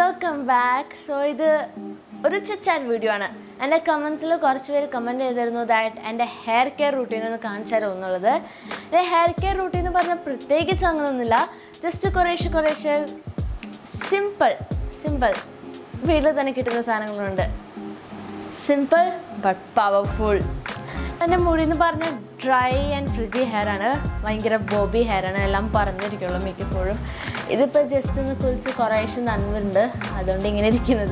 Welcome back so ഇത് ഒരു ചിറ്റാറ്റ് video ആണ് എൻ്റെ കമൻസിൽ കുറച്ച് പേര് കമൻറ്റ് ചെയ്തിരുന്നു ദാറ്റ് എൻ്റെ ഹെയർ കെയർ റൂട്ടീൻ ഒന്ന് കാണിച്ചു തരുമോ എന്നുള്ളത് എൻ്റെ ഹെയർ കെയർ റൂട്ടീൻ എന്ന് പറഞ്ഞാൽ പ്രത്യേകിച്ച് അങ്ങനെയൊന്നുമില്ല ജസ്റ്റ് കുറേശ്ശെ കുറേശ്ശെ സിമ്പിൾ സിമ്പിൾ വീട്ടിൽ തന്നെ കിട്ടുന്ന സാധനങ്ങളുണ്ട് സിമ്പിൾ ബട്ട് പവർഫുൾ എൻ്റെ മുടി എന്ന് പറഞ്ഞ ഡ്രൈ ആൻഡ് ഫ്രിസി ഹെയർ ആണ് ഭയങ്കര ബോബി ഹെയർ ആണ് എല്ലാം പറഞ്ഞിരിക്കുള്ളൂ മിക്കപ്പോഴും ഇതിപ്പോൾ ജസ്റ്റ് ഒന്ന് കുളിച്ച് കുറേശ്ശെ നനവുണ്ട് അതുകൊണ്ട് ഇങ്ങനെ ഇരിക്കുന്നത്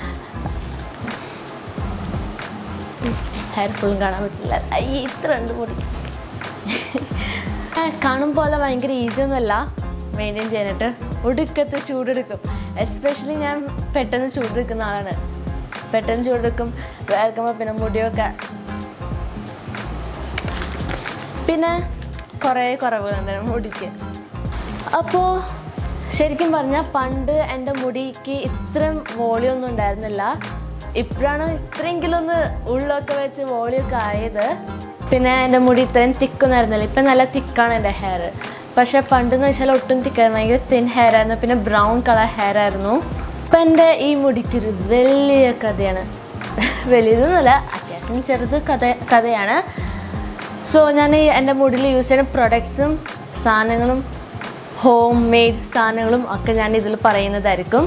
ഹെയർ ഫുള്ളും കാണാൻ പറ്റില്ല അയ്യ ഇത്ര ഉണ്ട് മുടി ആ, കാണും പോലെ ഭയങ്കര ഈസി ഒന്നുമല്ല മെയിൻറ്റെയിൻ ചെയ്യാനായിട്ട് ഒടുക്കത്തെ ചൂടെടുക്കും എസ്പെഷ്യലി ഞാൻ പെട്ടെന്ന് ചൂടെടുക്കുന്ന ആളാണ് പെട്ടെന്ന് ചൂടെടുക്കും വേർക്കുമ്പോൾ പിന്നെ മുടിയൊക്കെ പിന്നെ കുറേ കുറവുകളുണ്ട് മുടിക്ക് അപ്പോൾ ശരിക്കും പറഞ്ഞാൽ പണ്ട് എൻ്റെ മുടിക്ക് ഇത്രയും വോളിയം ഒന്നും ഉണ്ടായിരുന്നില്ല ഇപ്പോഴാണ് ഇത്രയെങ്കിലും ഒന്ന് ഉള്ളൊക്കെ വെച്ച് വോളിയൊക്കെ ആയത് പിന്നെ എൻ്റെ മുടി ഇത്രയും തിക്കൊന്നും ആയിരുന്നില്ല ഇപ്പം നല്ല തിക്കാണ് എൻ്റെ ഹെയർ പക്ഷേ പണ്ടെന്ന് വെച്ചാൽ ഒട്ടും തിക്കായിരുന്നു ഭയങ്കര തിൻ ഹെയർ ആയിരുന്നു പിന്നെ ബ്രൗൺ കളർ ഹെയർ ആയിരുന്നു ഇപ്പം എൻ്റെ ഈ മുടിക്കൊരു വലിയ കഥയാണ് വലിയതൊന്നുമല്ല അത്യാവശ്യം ചെറുത് കഥ കഥയാണ് സോ ഞാൻ ഈ എൻ്റെ മുടിയിൽ യൂസ് ചെയ്യുന്ന പ്രൊഡക്ട്സും സാധനങ്ങളും ഹോം മെയ്ഡ് സാധനങ്ങളും ഒക്കെ ഞാൻ ഇതിൽ പറയുന്നതായിരിക്കും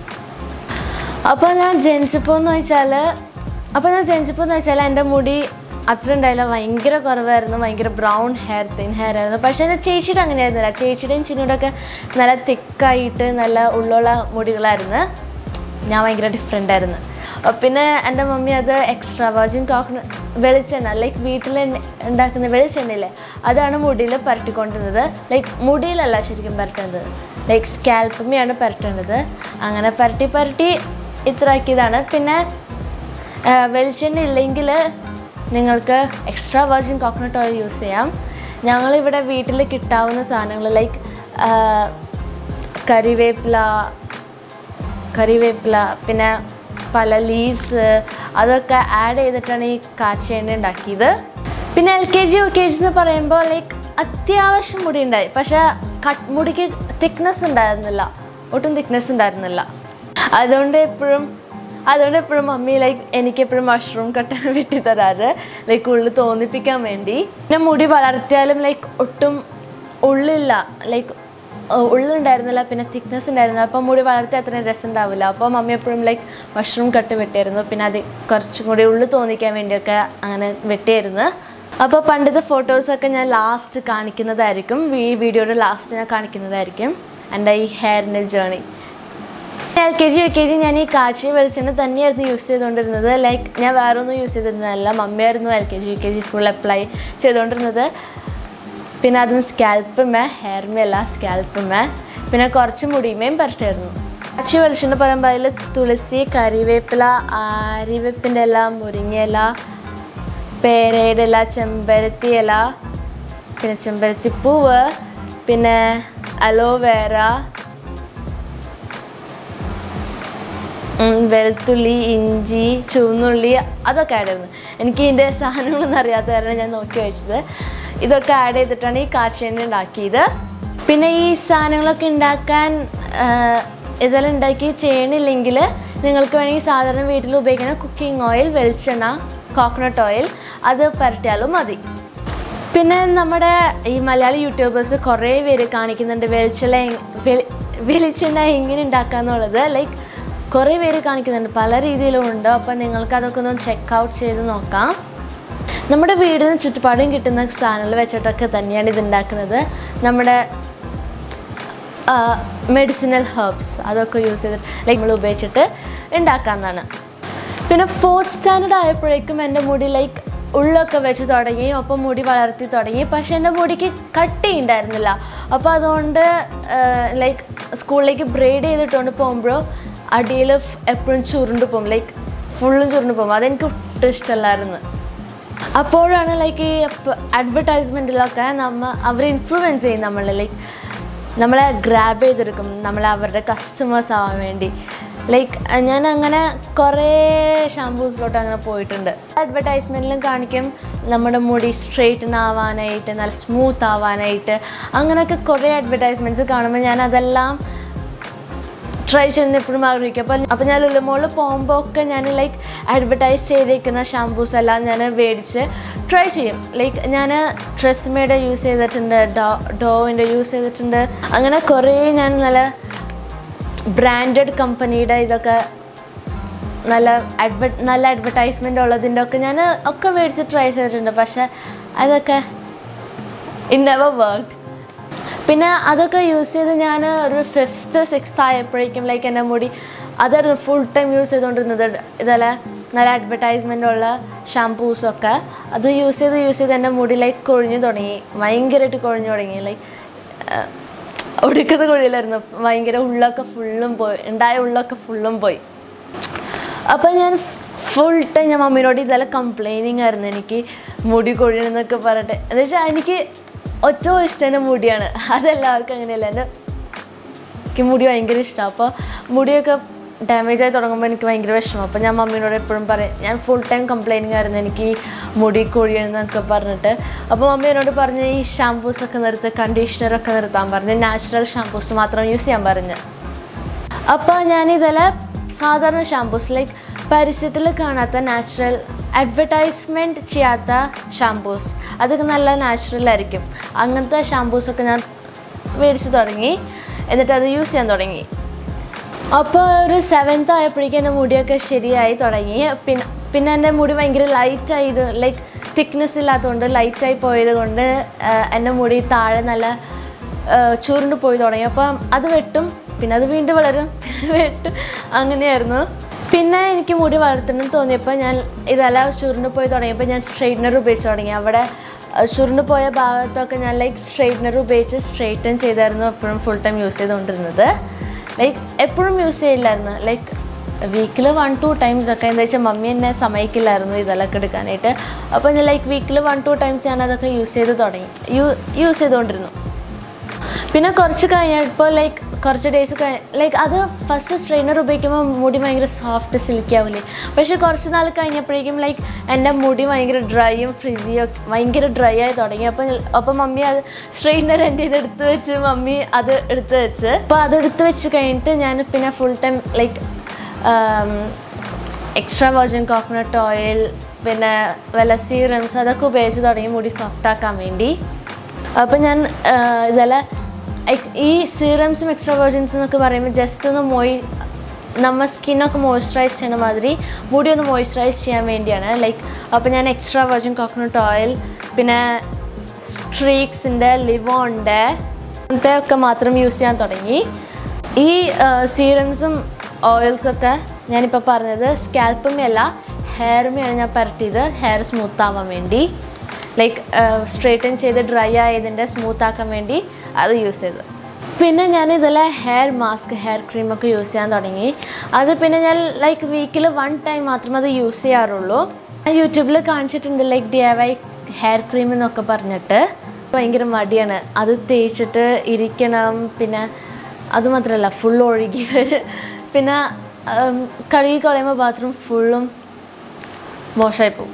അപ്പോൾ ഞാൻ ജനിച്ചപ്പോൾ എന്ന് വെച്ചാൽ അപ്പോൾ ഞാൻ ജനിച്ചപ്പോൾ എന്ന് വെച്ചാൽ എൻ്റെ മുടി അത്ര ഉണ്ടായില്ല ഭയങ്കര കുറവായിരുന്നു ഭയങ്കര ബ്രൗൺ ഹെയർ തിൻ ഹെയർ ആയിരുന്നു പക്ഷേ എൻ്റെ ചേച്ചിയുടെ അങ്ങനെയായിരുന്നില്ല ചേച്ചിയുടെയും ചിന്നിയുടെയൊക്കെ നല്ല തിക്കായിട്ട് നല്ല ഉള്ളുള്ള മുടികളായിരുന്നു ഞാൻ ഭയങ്കര ഡിഫറെൻ്റ് ആയിരുന്നു അഹ് പിന്നെ എൻ്റെ മമ്മി അത് എക്സ്ട്രാ വെർജിൻ കോക്കന വെളിച്ചെണ്ണ ലൈക്ക് വീട്ടിൽ ഉണ്ടാക്കുന്ന വെളിച്ചെണ്ണയില്ലേ അതാണ് മുടിയിൽ പരട്ടിക്കൊണ്ടിരുന്നത് ലൈക്ക് മുടിയിലല്ല ശരിക്കും പരട്ടുന്നത് ലൈക്ക് സ്കാൽപ്പമ്മയാണ് പരട്ടേണ്ടത് അങ്ങനെ പരട്ടി പരട്ടി ഇത്ര ആക്കിയതാണ് പിന്നെ ആ, വെളിച്ചെണ്ണ ഇല്ലെങ്കിൽ നിങ്ങൾക്ക് extra virgin coconut oil use ചെയ്യാം ഞങ്ങളിവിടെ വീട്ടിൽ കിട്ടാവുന്ന സാധനങ്ങൾ ലൈക്ക് കറിവേപ്പില കറിവേപ്പില പിന്നെ പല ലീവ്സ് അതൊക്കെ ആഡ് ചെയ്തിട്ടാണ് ഈ കാച്ചെണ്ണ ഉണ്ടാക്കിയത് പിന്നെ L K G U K G എന്ന് പറയുമ്പോൾ ലൈക്ക് അത്യാവശ്യം മുടി ഉണ്ടായി പക്ഷേ കട്ട് മുടിക്ക് തിക്നെസ് ഉണ്ടായിരുന്നില്ല ഒട്ടും തിക്നെസ് ഉണ്ടായിരുന്നില്ല അതുകൊണ്ട് എപ്പോഴും അതുകൊണ്ട് എപ്പോഴും മമ്മി ലൈക്ക് എനിക്ക് എപ്പോഴും മഷ്റൂം കട്ടാണ് വെട്ടി തരാറ് ലൈക്ക് ഉള്ളിൽ തോന്നിപ്പിക്കാൻ വേണ്ടി പിന്നെ മുടി വളർത്തിയാലും ലൈക്ക് ഒട്ടും ഉള്ളില്ല ലൈക്ക് ഉള്ളുണ്ടായിരുന്നില്ല പിന്നെ തിക്നെസ് ഉണ്ടായിരുന്നില്ല അപ്പോൾ മുടി വളർത്തി അത്രയും രസം ഉണ്ടാവില്ല അപ്പോൾ മമ്മി എപ്പോഴും ലൈക്ക് മഷ്റൂം കട്ട് വെട്ടിയായിരുന്നു പിന്നെ അത് കുറച്ചും കൂടി ഉള്ളിൽ തോന്നിക്കാൻ വേണ്ടിയൊക്കെ അങ്ങനെ വെട്ടിയായിരുന്നു അപ്പോൾ പണ്ടത്തെ ഫോട്ടോസൊക്കെ ഞാൻ ലാസ്റ്റ് കാണിക്കുന്നതായിരിക്കും ഈ വീഡിയോയുടെ ലാസ്റ്റ് ഞാൻ കാണിക്കുന്നതായിരിക്കും എൻ്റെ ഈ ഹെയറിൻ്റെ journey L K G U K G ഞാൻ ഈ കാച്ചി വെളിച്ചെണ്ണ തന്നെയായിരുന്നു യൂസ് ചെയ്തുകൊണ്ടിരുന്നത് ലൈക്ക് ഞാൻ വേറെ ഒന്നും യൂസ് ചെയ്തിരുന്നതല്ല മമ്മിയായിരുന്നു L K G U K G full apply ചെയ്തുകൊണ്ടിരുന്നത് പിന്നെ അതും സ്കാൽപ്പുമേ ഹെയർമേല സ്കാൽപ്പുമേ പിന്നെ കുറച്ച് മുടിയുമേയും പരട്ടായിരുന്നു കാച്ചി വെളിച്ചെണ്ണ പറയുമ്പോൾ അതിൽ തുളസി കറിവേപ്പില ആരിവേപ്പിൻ്റെ ഇല മുരിങ്ങയില പേരയുടെ ഇല ചെമ്പരത്തി ഇല പിന്നെ ചെമ്പരത്തിപ്പൂവ് പിന്നെ അലോവേര ഉം, വെളുത്തുള്ളി ഇഞ്ചി ചുവന്നുള്ളി അതൊക്കെ ആഡ് ചെയ്യുന്നത് എനിക്ക് ഇതിൻ്റെ സാധനങ്ങളൊന്നും അറിയാത്ത കാരണം ഞാൻ നോക്കി വെച്ചത് ഇതൊക്കെ ആഡ് ചെയ്തിട്ടാണ് ഈ കാച്ചെണ്ണ ഉണ്ടാക്കിയത് പിന്നെ ഈ സാധനങ്ങളൊക്കെ ഉണ്ടാക്കാൻ ആ, ഇതെല്ലാം ഉണ്ടാക്കി ചെയ്യണില്ലെങ്കിൽ നിങ്ങൾക്ക് വേണമെങ്കിൽ സാധാരണ വീട്ടിൽ ഉപയോഗിക്കുന്ന കുക്കിംഗ് ഓയിൽ വെളിച്ചെണ്ണ കോക്കനട്ട് ഓയിൽ അത് പരട്ടിയാലും മതി പിന്നെ നമ്മുടെ ഈ മലയാളി യൂട്യൂബേഴ്സ് കുറേ പേര് കാണിക്കുന്നുണ്ട് വെളിച്ചെണ്ണ എങ്- വെളി- വെളിച്ചെണ്ണ എങ്ങനെ ഉണ്ടാക്കാന്നുള്ളത് ലൈക്ക് കുറേ പേര് കാണിക്കുന്നുണ്ട് പല രീതിയിലും ഉണ്ട് അപ്പോൾ നിങ്ങൾക്ക് അതൊക്കെ ഒന്ന് ചെക്ക് ഔട്ട് ചെയ്ത് നോക്കാം നമ്മുടെ വീടിന് ചുറ്റുപാടും കിട്ടുന്ന സാധനങ്ങൾ വെച്ചിട്ടൊക്കെ തന്നെയാണ് ഇത് ഉണ്ടാക്കുന്നത് നമ്മുടെ മെഡിസിനൽ ഹെർബ്സ് അതൊക്കെ യൂസ് ചെയ്തിട്ട് ലൈക്ക് നമ്മൾ ഉപയോഗിച്ചിട്ട് ഉണ്ടാക്കാവുന്നതാണ് പിന്നെ ഫോർത്ത് സ്റ്റാൻഡേർഡ് ആയപ്പോഴേക്കും എൻ്റെ മുടി ലൈക്ക് ഉള്ളൊക്കെ വെച്ച് തുടങ്ങി ഒപ്പം മുടി വളർത്തി തുടങ്ങി പക്ഷെ എൻ്റെ മുടിക്ക് കട്ടി ഉണ്ടായിരുന്നില്ല അപ്പോൾ അതുകൊണ്ട് ലൈക്ക് സ്കൂളിലേക്ക് ബ്രെയ്ഡ് ചെയ്തിട്ടുകൊണ്ട് പോകുമ്പോഴോ അടിയിൽ എപ്പോഴും ചുരുണ്ട് പോകും ലൈക്ക് ഫുള്ളും ചുരുണ്ട് പോകും അതെനിക്ക് ഒട്ടും ഇഷ്ടമല്ലായിരുന്നു അപ്പോഴാണ് ലൈക്ക് ഈ അഡ്വർടൈസ്മെൻറ്റിലൊക്കെ നമ്മ അവർ ഇൻഫ്ലുവൻസ് ചെയ്യും നമ്മളെ ലൈക്ക് നമ്മളെ ഗ്രാബ് ചെയ്തെടുക്കും നമ്മളെ അവരുടെ കസ്റ്റമേഴ്സ് ആവാൻ വേണ്ടി ലൈക്ക് ഞാൻ അങ്ങനെ കുറേ ഷാമ്പൂസിലോട്ട് അങ്ങനെ പോയിട്ടുണ്ട് അഡ്വർടൈസ്മെൻറ്റിലും കാണിക്കും നമ്മുടെ മുടി സ്ട്രെയിറ്റൻ ആവാനായിട്ട് നല്ല സ്മൂത്ത് ആവാനായിട്ട് അങ്ങനെയൊക്കെ കുറേ അഡ്വർടൈസ്മെൻറ്റ്സ് കാണുമ്പോൾ ഞാൻ അതെല്ലാം ട്രൈ ചെയ്യുന്ന എപ്പോഴും ആഗ്രഹിക്കും അപ്പോൾ അപ്പോൾ ഞാൻ ലുലുമോളിൽ പോകുമ്പോൾ ഒക്കെ ഞാൻ ലൈക്ക് അഡ്വർടൈസ് ചെയ്തേക്കുന്ന ഷാംപൂസ് എല്ലാം ഞാൻ മേടിച്ച് ട്രൈ ചെയ്യും ലൈക്ക് ഞാൻ ട്രെസ്മേയുടെ യൂസ് ചെയ്തിട്ടുണ്ട് ഡോ ഡോവിൻ്റെ യൂസ് ചെയ്തിട്ടുണ്ട് അങ്ങനെ കുറേ ഞാൻ നല്ല ബ്രാൻഡഡ് കമ്പനിയുടെ ഇതൊക്കെ നല്ല അഡ്വർ നല്ല അഡ്വർടൈസ്മെൻ്റ് ഉള്ളതിൻ്റെ ഒക്കെ ഞാൻ ഒക്കെ മേടിച്ച് ട്രൈ ചെയ്തിട്ടുണ്ട് പക്ഷേ അതൊക്കെ ഇറ്റ് നെവർ വർക്ക് പിന്നെ അതൊക്കെ യൂസ് ചെയ്ത് ഞാൻ ഒരു ഫിഫ്ത്ത് സിക്സ്ത് ആയപ്പോഴേക്കും ലൈക്ക് എൻ്റെ മുടി അതായിരുന്നു ഫുൾ ടൈം യൂസ് ചെയ്തുകൊണ്ടിരുന്നത് ഇതല്ല നല്ല അഡ്വർടൈസ്മെൻ്റ് ഉള്ള ഷാംപൂസൊക്കെ അത് യൂസ് ചെയ്ത് യൂസ് ചെയ്ത് എൻ്റെ മുടി ലൈക്ക് കൊഴിഞ്ഞു തുടങ്ങി ഭയങ്കരമായിട്ട് കൊഴിഞ്ഞു തുടങ്ങി ലൈക്ക് ഒടുക്കത്തെ കുഴിയിലായിരുന്നു ഭയങ്കര ഉള്ളൊക്കെ ഫുള്ളും പോയി ഉണ്ടായ ഉള്ളൊക്കെ ഫുള്ളും പോയി അപ്പോൾ ഞാൻ ഫുൾ ടൈം ഞാൻ മമ്മീനോട് ഇതെല്ലാം കംപ്ലൈനിങ് ആയിരുന്നു എനിക്ക് മുടി കൊഴിയണമെന്നൊക്കെ പറഞ്ഞിട്ട് എന്ന് വെച്ചാൽ എനിക്ക് ഒറ്റ ഇഷ്ടം എൻ്റെ മുടിയാണ് അതെല്ലാവർക്കും അങ്ങനെയല്ല എൻ്റെ എനിക്ക് മുടി ഭയങ്കര ഇഷ്ടമാണ് അപ്പോൾ മുടിയൊക്കെ ഡാമേജ് ആയി തുടങ്ങുമ്പോൾ എനിക്ക് ഭയങ്കര വിഷമം അപ്പോൾ ഞാൻ മമ്മീനോട് എപ്പോഴും പറയും ഞാൻ ഫുൾ ടൈം കംപ്ലൈനിങ് ആയിരുന്നു എനിക്ക് ഈ മുടി കൊഴിയണമെന്നൊക്കെ പറഞ്ഞിട്ട് അപ്പോൾ മമ്മി എന്നോട് പറഞ്ഞ് ഈ ഷാംപൂസൊക്കെ നിർത്ത് കണ്ടീഷണറൊക്കെ നിർത്താൻ പറഞ്ഞ് നാച്ചുറൽ ഷാംപൂസ് മാത്രം യൂസ് ചെയ്യാൻ പറഞ്ഞ് അപ്പോൾ ഞാനിതെല്ലാം സാധാരണ ഷാംപൂസ് ലൈക്ക് പരസ്യത്തിൽ കാണാത്ത നാച്ചുറൽ അഡ്വർടൈസ്മെൻറ്റ് ചെയ്യാത്ത ഷാംപൂസ് അതൊക്കെ നല്ല നാച്ചുറൽ ആയിരിക്കും അങ്ങനത്തെ ഷാംപൂസൊക്കെ ഞാൻ മേടിച്ച് തുടങ്ങി എന്നിട്ട് അത് യൂസ് ചെയ്യാൻ തുടങ്ങി അപ്പോൾ ഒരു സെവൻത്ത് ആയപ്പോഴേക്കും എൻ്റെ മുടിയൊക്കെ ശരിയായി തുടങ്ങി പിന്നെ പിന്നെ എൻ്റെ മുടി ഭയങ്കര ലൈറ്റായി ഇത് ലൈക്ക് തിക്നെസ് ഇല്ലാത്തതുകൊണ്ട് ലൈറ്റായി പോയത് കൊണ്ട് ആ, എൻ്റെ മുടി താഴെ നല്ല ആ, ചുരുണ്ട് പോയി തുടങ്ങി അപ്പം അത് വെട്ടും പിന്നെ അത് വീണ്ടും വളരും പിന്നെ വെട്ടും അങ്ങനെയായിരുന്നു പിന്നെ എനിക്ക് മുടി വളർത്തണം എന്ന് തോന്നിയപ്പോൾ ഞാൻ ഇതെല്ലാം ചുരുണ്ട് പോയി തുടങ്ങിയപ്പോൾ ഞാൻ സ്ട്രെയിറ്റ്നർ ഉപയോഗിച്ച് തുടങ്ങി അവിടെ ആ, ചുരുണ്ട് പോയ ഭാഗത്തൊക്കെ ഞാൻ ലൈക്ക് സ്ട്രെയിറ്റ്നർ ഉപയോഗിച്ച് സ്ട്രെയിറ്റൻ ചെയ്തായിരുന്നു എപ്പോഴും ഫുൾ ടൈം യൂസ് ചെയ്തുകൊണ്ടിരുന്നത് ലൈക്ക് എപ്പോഴും യൂസ് ചെയ്യില്ലായിരുന്നു ലൈക്ക് വീക്കിൽ വൺ ടു ടൈംസ് ഒക്കെ എന്താ വെച്ചാൽ മമ്മി എന്നെ സമ്മതിക്കില്ലായിരുന്നു ഇതെല്ലാം എടുക്കാനായിട്ട് അപ്പോൾ ഞാൻ ലൈക്ക് വീക്കിൽ വൺ ടു ടൈംസ് ഞാൻ അതൊക്കെ യൂസ് ചെയ്ത് തുടങ്ങി യൂ യൂസ് ചെയ്തുകൊണ്ടിരുന്നു പിന്നെ കുറച്ച് കഴിഞ്ഞപ്പോൾ ലൈക്ക് കുറച്ച് ഡേയ്സ് കഴി ലൈക്ക് അത് ഫസ്റ്റ് സ്ട്രെയിനർ ഉപയോഗിക്കുമ്പോൾ മുടി ഭയങ്കര സോഫ്റ്റ് സിൽക്കി ആവില്ലേ പക്ഷേ കുറച്ച് നാൾ കഴിഞ്ഞപ്പോഴേക്കും ലൈക്ക് എൻ്റെ മുടി ഭയങ്കര ഡ്രൈയും ഫ്രിസിയും ഭയങ്കര ഡ്രൈ ആയി തുടങ്ങി അപ്പോൾ അപ്പോൾ മമ്മി അത് സ്ട്രെയിനർ എൻ്റെ ഇത് എടുത്ത് വെച്ച് മമ്മി അത് എടുത്ത് വെച്ച് അപ്പോൾ അത് എടുത്ത് വെച്ച് കഴിഞ്ഞിട്ട് ഞാൻ പിന്നെ full time like extra virgin coconut oil പിന്നെ വല്ല സീറംസ് അതൊക്കെ ഉപയോഗിച്ച് തുടങ്ങി മുടി സോഫ്റ്റ് ആക്കാൻ വേണ്ടി അപ്പം ഞാൻ ആ, ഇതെല്ലാം എക്- ഈ സീറംസും എക്സ്ട്രാ വെർജിൻസ് എന്നൊക്കെ പറയുമ്പോൾ ജസ്റ്റ് ഒന്ന് മോയി നമ്മൾ സ്കിന്നൊക്കെ മോയ്സ്ചറൈസ് ചെയ്യുന്ന മാതിരി മുടി ഒന്ന് മോയ്സ്ചറൈസ് ചെയ്യാൻ വേണ്ടിയാണ് ലൈക്ക് അപ്പോൾ ഞാൻ എക്സ്ട്രാ വെർജിൻ കോക്കനട്ട് ഓയിൽ പിന്നെ സ്ട്രീക്സിൻ്റെ ലിവോണിൻ്റെ അങ്ങനത്തെ ഒക്കെ മാത്രം യൂസ് ചെയ്യാൻ തുടങ്ങി ഈ സീറംസും ഓയിൽസൊക്കെ ഞാനിപ്പോൾ പറഞ്ഞത് സ്കാൽപ്പുമല്ല ഹെയറുമെയാണ് ഞാൻ പരട്ടിയത് ഹെയർ സ്മൂത്ത് ആവാൻ വേണ്ടി ലൈക്ക് സ്ട്രേറ്റൻ ചെയ്ത് ഡ്രൈ ആയതിൻ്റെ സ്മൂത്ത് ആക്കാൻ വേണ്ടി അത് യൂസ് ചെയ്തു പിന്നെ ഞാൻ ഇതെല്ലാം ഹെയർ മാസ്ക് ഹെയർ ക്രീമൊക്കെ യൂസ് ചെയ്യാൻ തുടങ്ങി അത് പിന്നെ ഞാൻ ലൈക്ക് വീക്കിൽ വൺ ടൈം മാത്രമേ അത് യൂസ് ചെയ്യാറുള്ളൂ ഞാൻ യൂട്യൂബിൽ കാണിച്ചിട്ടുണ്ട് like D Y hair cream എന്നൊക്കെ പറഞ്ഞിട്ട് ഭയങ്കര മടിയാണ് അത് തേച്ചിട്ട് ഇരിക്കണം പിന്നെ അതുമാത്രമല്ല ഫുൾ ഒഴുകി വരും പിന്നെ ഉം, കഴുകി കളയുമ്പോൾ ബാത്റൂം ഫുള്ളും മോശമായി പോകും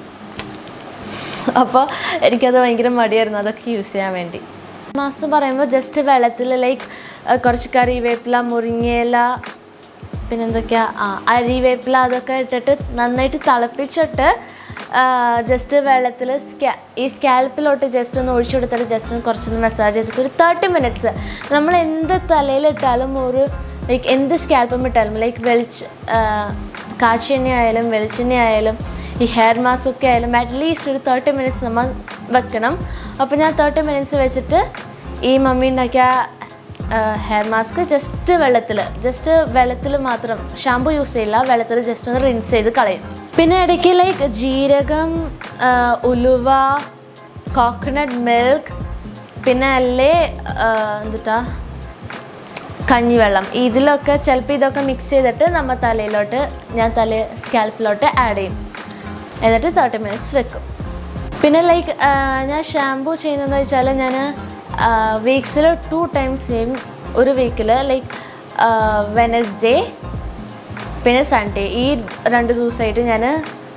അപ്പോൾ എനിക്കത് ഭയങ്കര മടിയായിരുന്നു അതൊക്കെ യൂസ് ചെയ്യാൻ വേണ്ടി മാസം പറയുമ്പോൾ ജസ്റ്റ് വെള്ളത്തിൽ ലൈക്ക് കുറച്ച് കറിവേപ്പില മുരിങ്ങയില പിന്നെന്തൊക്കെയാ ആ അരിവേപ്പില അതൊക്കെ ഇട്ടിട്ട് നന്നായിട്ട് തിളപ്പിച്ചിട്ട് ജസ്റ്റ് വെള്ളത്തിൽ സ്കാ ഈ സ്കാൽപ്പിലോട്ട് ജസ്റ്റ് ഒന്ന് ഒഴിച്ചു കൊടുത്തിട്ട് ജസ്റ്റ് ഒന്ന് കുറച്ചൊന്ന് മസാജ് ചെയ്തിട്ട് ഒരു തേർട്ടി മിനിറ്റ്സ് നമ്മൾ എന്ത് തലയിലിട്ടാലും ഒരു ലൈക്ക് എന്ത് സ്കാൽപ്പും ഇട്ടാലും ലൈക്ക് വെളിച്ച കാച്ചെണ്ണ ആയാലും വെളിച്ചെണ്ണ ആയാലും ഈ ഹെയർ മാസ്ക് ഒക്കെ ആയാലും അറ്റ്ലീസ്റ്റ് ഒരു തേർട്ടി മിനിറ്റ്സ് നമ്മൾ വെക്കണം അപ്പോൾ ഞാൻ തേർട്ടി മിനിറ്റ്സ് വെച്ചിട്ട് ഈ മമ്മി ഉണ്ടാക്കിയ ഹെയർ മാസ്ക് ജസ്റ്റ് വെള്ളത്തിൽ ജസ്റ്റ് വെള്ളത്തിൽ മാത്രം ഷാമ്പു യൂസ് ചെയ്യില്ല വെള്ളത്തിൽ ജസ്റ്റ് ഒന്ന് റിൻസ് ചെയ്ത് കളയും പിന്നെ ഇടയ്ക്ക് ലൈക്ക് ജീരകം ആ, ഉലുവ കോക്കനട്ട് മിൽക്ക് പിന്നെ അല്ലേ എന്തിട്ടാ കഞ്ഞിവെള്ളം ഇതിലൊക്കെ ചിലപ്പോൾ ഇതൊക്കെ മിക്സ് ചെയ്തിട്ട് നമ്മൾ തലയിലോട്ട് ഞാൻ തല സ്കാൽപ്പിലോട്ട് ആഡ് ചെയ്യും എന്നിട്ട് തേർട്ടി മിനിറ്റ്സ് വെക്കും പിന്നെ ലൈക്ക് ഞാൻ ഷാമ്പൂ ചെയ്യുന്നതെന്ന് വെച്ചാൽ ഞാൻ വീക്സിൽ ടു ടൈംസ് ചെയ്യും ഒരു വീക്കിൽ ലൈക്ക് വെനസ്ഡേ പിന്നെ സൺഡേ ഈ രണ്ട് ദിവസമായിട്ട് ഞാൻ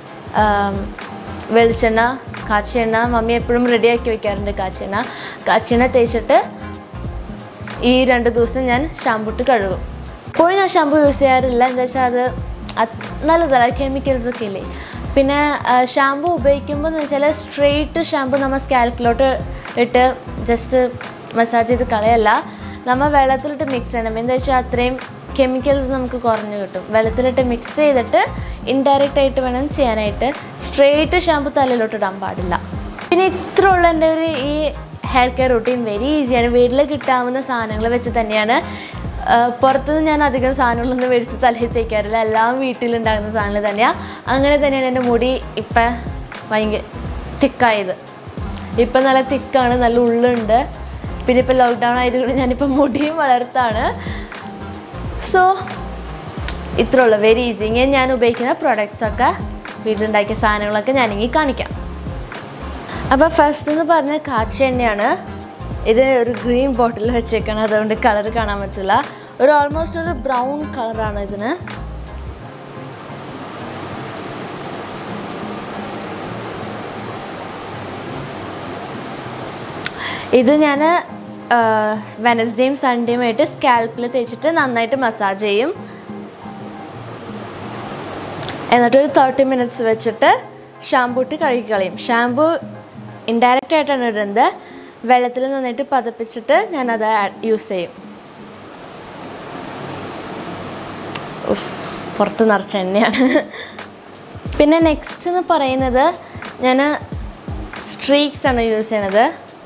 വെളിച്ചെണ്ണ കാച്ചിയെണ്ണ മമ്മി എപ്പോഴും റെഡിയാക്കി വെക്കാറുണ്ട് കാച്ചിയെണ്ണ കാച്ചിയെണ്ണ തേച്ചിട്ട് ഈ രണ്ട് ദിവസം ഞാൻ ഷാമ്പു ഇട്ട് കഴുകും എപ്പോഴും ഞാൻ ഷാമ്പു യൂസ് ചെയ്യാറില്ല എന്താ വെച്ചാൽ അത് അത് നല്ലതല്ല കെമിക്കൽസ് ഒക്കെ ഇല്ലേ പിന്നെ ഷാമ്പു ഉപയോഗിക്കുമ്പോൾ എന്ന് വെച്ചാൽ സ്ട്രെയിറ്റ് ഷാമ്പു നമ്മൾ സ്കാൽപ്പിലോട്ട് ഇട്ട് ജസ്റ്റ് മസാജ് ചെയ്ത് കളയല്ല നമ്മൾ വെള്ളത്തിലിട്ട് മിക്സ് ചെയ്യണം എന്താ വെച്ചാൽ അത്രയും കെമിക്കൽസ് നമുക്ക് കുറഞ്ഞു കിട്ടും വെള്ളത്തിലിട്ട് മിക്സ് ചെയ്തിട്ട് ഇൻഡയറക്റ്റ് ആയിട്ട് വേണം ചെയ്യാനായിട്ട് സ്ട്രെയിറ്റ് ഷാമ്പു തലയിലോട്ട് ഇടാൻ പാടില്ല പിന്നെ ഇത്ര ഉള്ള എൻ്റെ ഒരു ഈ ഹെയർ കെയർ റൂട്ടീൻ വെരി ഈസിയാണ് വീട്ടിൽ കിട്ടാവുന്ന സാധനങ്ങൾ വെച്ച് തന്നെയാണ് ആഹ് പുറത്തുനിന്ന് ഞാൻ അധികം സാധനങ്ങളൊന്നും മേടിച്ച് തലയിൽ തേക്കാറില്ല എല്ലാം വീട്ടിലുണ്ടാകുന്ന സാധനങ്ങൾ തന്നെയാണ് അങ്ങനെ തന്നെയാണ് എൻ്റെ മുടി ഇപ്പം ഭയങ്കര തിക്കായത് ഇപ്പം നല്ല തിക്കാണ് നല്ല ഉള്ളുണ്ട് പിന്നെ ഇപ്പം ലോക്ക്ഡൗൺ ആയതുകൊണ്ട് ഞാനിപ്പോൾ മുടിയും വളർത്താണ് സോ ഇത്രേ ഉള്ളൂ വെരി ഈസി ഇങ്ങനെ ഞാൻ ഉപയോഗിക്കുന്ന പ്രോഡക്റ്റ്സ് ഒക്കെ വീട്ടിലുണ്ടാക്കിയ സാധനങ്ങളൊക്കെ ഞാനിങ്ങനെ കാണിക്കാം അപ്പോൾ ഫസ്റ്റ് എന്ന് പറഞ്ഞ കാച്ചി എണ്ണയാണ് ഇത് ഒരു ഗ്രീൻ ബോട്ടിൽ വെച്ചേക്കണം അതുകൊണ്ട് കളർ കാണാൻ പറ്റില്ല ഒരു ഓൾമോസ്റ്റ് ഒരു ബ്രൗൺ കളറാണ് ഇതിന് ഇത് ഞാൻ വെനസ്ഡേയും സൺഡേയും ആയിട്ട് സ്കാൽപ്പിൽ തേച്ചിട്ട് നന്നായിട്ട് മസാജ് ചെയ്യും എന്നിട്ട് ഒരു തേർട്ടി മിനിറ്റ്സ് വെച്ചിട്ട് ഷാമ്പൂ ഇട്ട് കഴുകി കളയും ഷാമ്പൂ ഇൻഡയറക്റ്റ് ആയിട്ടാണ് ഇടുന്നത് വെള്ളത്തിൽ നന്നായിട്ട് പതപ്പിച്ചിട്ട് ഞാനത് യൂസ് ചെയ്യും ഉഫ്, പുറത്ത് നിറച്ച എണ്ണയാണ് പിന്നെ നെക്സ്റ്റ് എന്ന് പറയുന്നത് ഞാൻ സ്ട്രീക്സ് ആണ് യൂസ് ചെയ്യണത്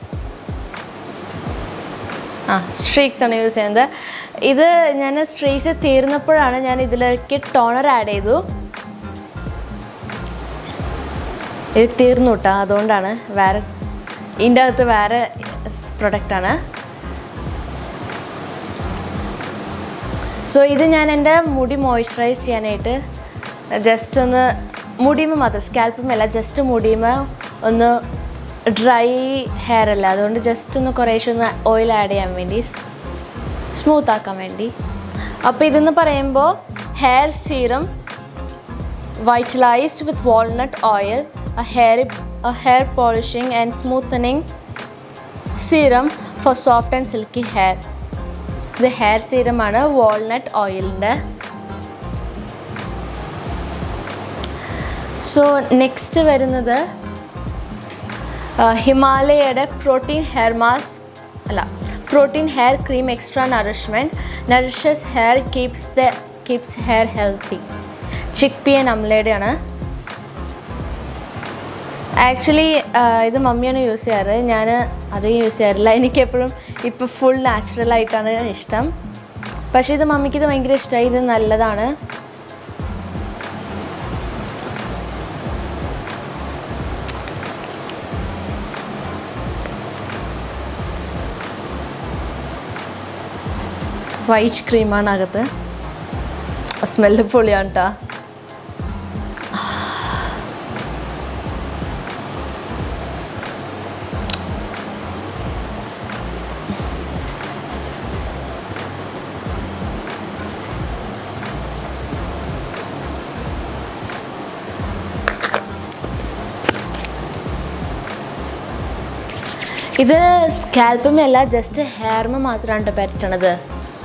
ആ സ്ട്രീക്സ് ആണ് യൂസ് ചെയ്യുന്നത് ഇത് ഞാൻ സ്ട്രീക്സ് തീർന്നപ്പോഴാണ് ഞാൻ ഇതിലേക്ക് ടോണർ ആഡ് ചെയ്തു ഇത് തീർന്നു കേട്ടോ അതുകൊണ്ടാണ് വേറെ ഇതിൻ്റെ അകത്ത് വേറെ പ്രൊഡക്റ്റാണ് സോ ഇത് ഞാൻ എൻ്റെ മുടി മോയ്സ്ചറൈസ് ചെയ്യാനായിട്ട് ജസ്റ്റ് ഒന്ന് മുടിയുമ്പോൾ മാത്രം സ്കാൽപ്പുമല്ല ജസ്റ്റ് മുടിയുമ്പോൾ ഒന്ന് ഡ്രൈ ഹെയർ അല്ല അതുകൊണ്ട് ജസ്റ്റ് ഒന്ന് കുറേശ്ശെ ഒന്ന് ഓയിൽ ആഡ് ചെയ്യാൻ വേണ്ടി സ്മൂത്ത് ആക്കാൻ വേണ്ടി അപ്പോൾ ഇതെന്ന് പറയുമ്പോൾ hair serum vitalized with walnut oil, a hair, a hair polishing and smoothening serum for soft and silky hair. ഇത് ഹെയർ സീറമാണ് വാൾനട്ട് ഓയിലിൻ്റെ സോ നെക്സ്റ്റ് വരുന്നത് ആ, ഹിമാലയയുടെ പ്രോട്ടീൻ ഹെയർ മാസ്ക് അല്ല protein hair cream extra nourishment nourishes hair keeps the keeps hair healthy chickpea and അമ്ലയുടെയാണ് actually ഇത് മമ്മിയാണ് യൂസ് ചെയ്യാറ് ഞാൻ അധികം യൂസ് ചെയ്യാറില്ല എനിക്കെപ്പോഴും ഇപ്പോൾ ഫുൾ നാച്ചുറൽ ആയിട്ടാണ് ഇഷ്ടം പക്ഷേ ഇത് മമ്മിക്ക് ഇത് ഭയങ്കര ഇഷ്ടമായി ഇത് നല്ലതാണ് വൈറ്റ് ക്രീമാണ് അകത്ത് സ്മെല്ല് പൊളിയാണ് കേട്ടോ ഇത് സ്കാൽപ്പുമല്ല ജസ്റ്റ് ഹെയർമ മാത്രമാണ് ട്ടോ പരറ്റണത്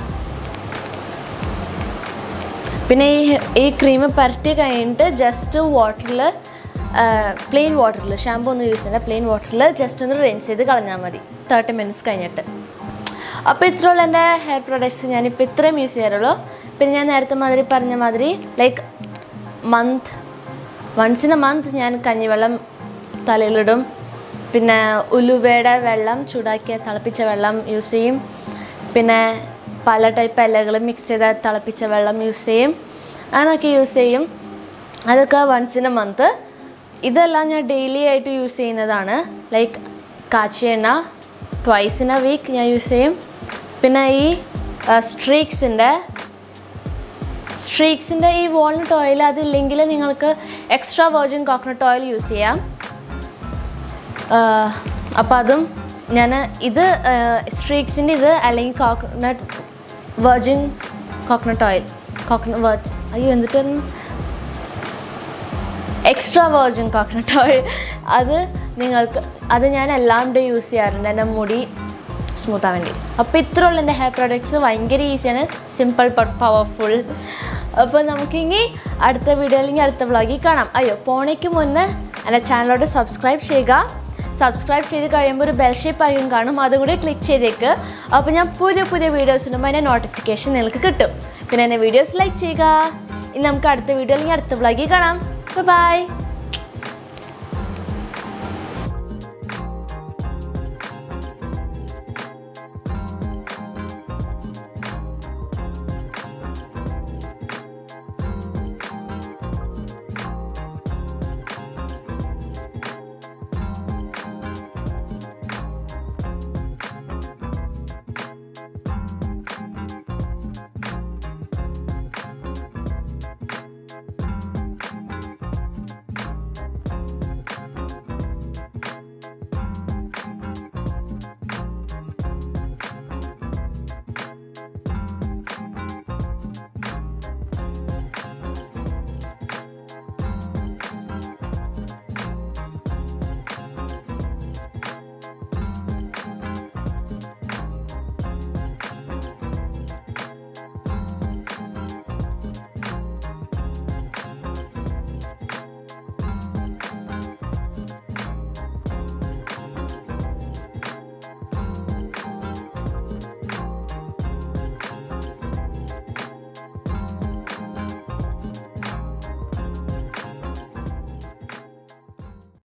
പിന്നെ ഈ ഈ ക്രീം പരട്ടി കഴിഞ്ഞിട്ട് ജസ്റ്റ് വാട്ടറിൽ പ്ലെയിൻ വാട്ടറിൽ ഷാമ്പൂ ഒന്നും യൂസ് ചെയ്യില്ല പ്ലെയിൻ വാട്ടറിൽ ജസ്റ്റ് ഒന്ന് റിൻസ് ചെയ്ത് കളഞ്ഞാൽ മതി തേർട്ടി മിനിറ്റ്സ് കഴിഞ്ഞിട്ട് അപ്പോൾ ഇത്രയുള്ള എൻ്റെ ഹെയർ പ്രൊഡക്ട്സ് ഞാനിപ്പോൾ ഇത്രയും യൂസ് ചെയ്യാറുള്ളൂ പിന്നെ ഞാൻ നേരത്തെ മാതിരി പറഞ്ഞ മാതിരി like month once in a month ഞാൻ കഞ്ഞിവെള്ളം തലയിലിടും പിന്നെ ഉലുവയുടെ വെള്ളം ചൂടാക്കിയ തിളപ്പിച്ച വെള്ളം യൂസ് ചെയ്യും പിന്നെ പല ടൈപ്പ് ഇലകൾ മിക്സ് ചെയ്ത തിളപ്പിച്ച വെള്ളം യൂസ് ചെയ്യും അങ്ങനെയൊക്കെ യൂസ് ചെയ്യും അതൊക്കെ വൺസ് ഇൻ എ മന്ത് ഇതെല്ലാം ഞാൻ ഡെയിലി ആയിട്ട് യൂസ് ചെയ്യുന്നതാണ് ലൈക്ക് കാച്ചിയ എണ്ണ ട്വൈസ് ഇൻ എ വീക്ക് ഞാൻ യൂസ് ചെയ്യും പിന്നെ ഈ സ്ട്രീക്സിൻ്റെ സ്ട്രീക്സിൻ്റെ ഈ വാൾനട്ട് ഓയിൽ അതില്ലെങ്കിൽ നിങ്ങൾക്ക് extra virgin coconut oil use ചെയ്യാം അപ്പോൾ അതും ഞാൻ ഇത് സ്ട്രീക്സിൻ്റെ ഇത് അല്ലെങ്കിൽ coconut virgin coconut oil coconut വെർജ് അയ്യോ എന്നിട്ടായിരുന്നു എക്സ്ട്രാ വെർജിൻ കോക്കനട്ട് ഓയിൽ അത് നിങ്ങൾക്ക് അത് ഞാൻ എല്ലാം ഡേ യൂസ് ചെയ്യാറുണ്ട് എൻ്റെ മുടി സ്മൂത്ത് ആവാൻ വേണ്ടി അപ്പോൾ ഇത്രയുള്ള എൻ്റെ ഹെയർ പ്രോഡക്റ്റ്സ് ഭയങ്കര ഈസിയാണ് സിമ്പിൾ ബട്ട് പവർഫുൾ അപ്പോൾ നമുക്കിനി അടുത്ത വീഡിയോ അല്ലെങ്കിൽ അടുത്ത വ്ളോഗിൽ കാണാം അയ്യോ പോണേക്ക് മുന്നേ എൻ്റെ ചാനലോട് സബ്സ്ക്രൈബ് ചെയ്യുക സബ്സ്ക്രൈബ് ചെയ്ത് കഴിയുമ്പോൾ ഒരു ബെൽ ഷേപ്പ് ആയും കാണും അതും കൂടി ക്ലിക്ക് ചെയ്തേക്ക് അപ്പോൾ ഞാൻ പുതിയ പുതിയ വീഡിയോസ് ഇടുമ്പോൾ അതിൻ്റെ നോട്ടിഫിക്കേഷൻ നിങ്ങൾക്ക് കിട്ടും പിന്നെ എൻ്റെ വീഡിയോസ് ലൈക്ക് ചെയ്യുക ഇനി നമുക്ക് അടുത്ത വീഡിയോ അല്ലെങ്കിൽ അടുത്ത വ്ളോഗിൽ കാണാം ബൈ